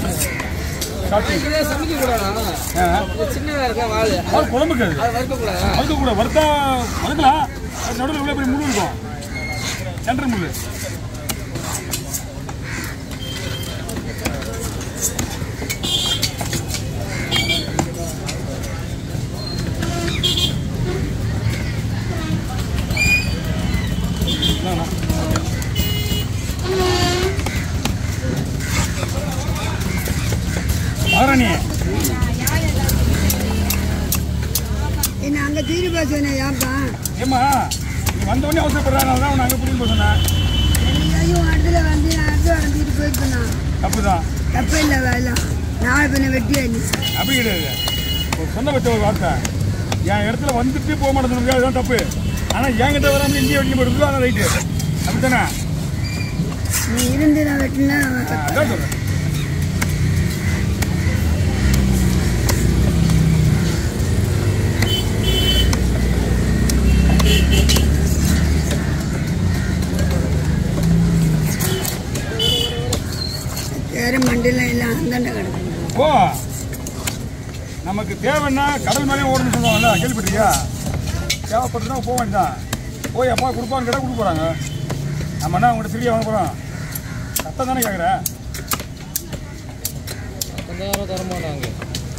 சாப்பிட்டு இதே சமைக்க கூடாதா ஆ. இது சின்னதா இருக்க வாழை அது குழம்புக்கு அது அது வறுக்க கூடாதா வறுக்க கூட வறுத்தா வறுக்கலாம் அது நடுவில் இவ்வளோ பெரிய முள் இருக்கும் சென்டர் முள் மகாராணி என்ன அங்க தீரி பேசுனே ஏன்பா ஏம்மா நீ வந்த உடனே அவசரப்படுறாங்க தான் உன்னை அங்கே பிடிக்கும் சொன்னேன் ஐயோ இடத்துல வந்து அடுத்து அடைஞ்சிட்டு போயிருப்பேனா தப்பு தான் தப்பு இல்லை வேலை நாளை பின்ன வெட்டியா நீ அப்படி கிடையாது ஒரு சொன்ன பச்ச ஒரு வார்த்தை என் இடத்துல வந்துட்டு போக மாட்டேன் அதுதான் தப்பு ஆனால் என்கிட்ட வராமல் இங்கேயே வெட்டி போயிருக்கு அதான் ரைட்டு அப்படித்தானே நீ இருந்து நான் வெட்டினா ஆ, அதான் சொல்கிறேன் வேற மண்டில எல்லாம் அந்தாண்ட கிடக்கு ஓ நமக்கு தேவைன்னா கடல் மேலே ஓடணும்னு சொல்லுவாங்கல்ல கேள்விப்பட்டிருக்கியா தேவைப்பட்டுனா போக வேண்டாம் போய் அப்பா கொடுப்பான்னு கேட்டால் கொடுக்க போகிறாங்க நம்ம என்ன அவங்கள்ட்ட திருடியா வாங்க போகிறோம் சத்தம் தானே கேட்குறேன் கொஞ்சம் நேரம் தர மாட்டாங்க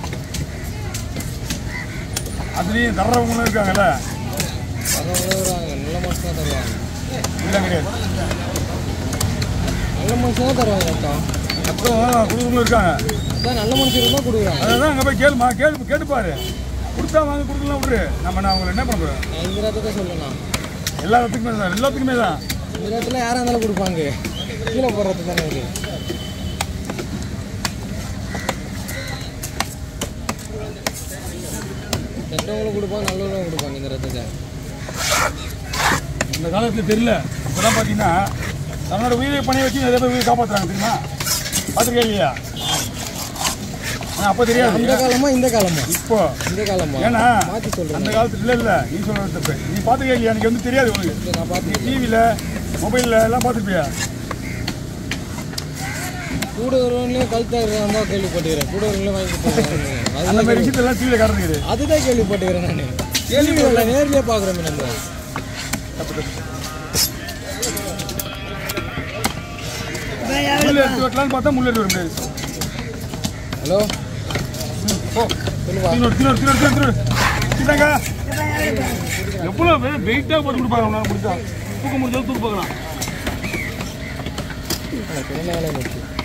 அதுலேயும் தர்றவங்களும் இருக்காங்கல்ல வரவங்களே வருவாங்க நல்ல மனுஷன் தான் தருவாங்க இல்லை கிடையாது நல்ல மனுஷன் தான் தருவாங்க மொத்தம் அப்புறம் கொடுக்கவங்களும் இருக்காங்க அதான் நல்ல மனுஷன் இருந்தால் கொடுக்குறாங்க அதான் அங்கே போய் கேளுமா கேளு கேட்டுப்பாரு கொடுத்தா வாங்க கொடுக்கலாம் விட்ரு நம்ம நான் அவங்களை என்ன பண்ண போகிறோம் நான் இந்த நேரத்தை சொல்லலாம் எல்லா இடத்துக்குமே தான் எல்லாத்துக்குமே தான் இந்த நேரத்தில் யாராக இருந்தாலும் கொடுப்பாங்க கீழே போடுறது தானே இது கெட்டவங்களும் கொடுப்பாங்க நல்லவங்களும் கொடுப்பாங்க இந்த ரத்தத்தை இந்த காலத்தில் தெரியல இப்போதான் பார்த்தீங்கன்னா தன்னோட உயிரை பணியை வச்சு நிறைய பேர் உயிரை காப்பாற்றுறாங்க தெரியுமா பார்த்துருக்கே இல்லையா ஆனால் அப்போ அந்த தெரியாது காலமா இந்த காலமா இப்போ இந்த காலமா ஏன்னா மாற்றி சொல்கிறேன் அந்த காலத்துல இல்லை இல்லை நீ சொல்கிறது தப்பு நீ பார்த்துருக்கே இல்லையா எனக்கு வந்து தெரியாது உனக்கு நான் பார்த்து டிவியில் மொபைலில் எல்லாம் பார்த்துருப்பியா கூட வருவன்லேயும் கழுத்தாக தான் கேள்விப்பட்டுக்கிறேன் கூட வருவன்லேயும் வாங்கி கொடுத்துருக்காங்க அந்த அதுதான் மாதிரி விஷயத்தெல்லாம் டிவியில் காட்டுறது அதுதான் கேள்விப்பட்டுக்கிறேன் நான் கேள்விப்படல நேர்லயே பார்க்குறோம் நம்ம முள்ளு எடுத்து வெட்டலாம்னு பார்த்தா முள்ளு எடுத்து வர முடியாது ஹலோ ஓ சொல்லுவா தின்னோடு தின்னோடு தின்னோடு தின்னோடு இதாங்க எவ்வளோ வெயிட்டாக போட்டு கொடுப்பாங்க அவனால முடிஞ்சா தூக்க முடிஞ்சாலும் தூக்கு பார்க்கலாம் என்ன வேலை இருக்கு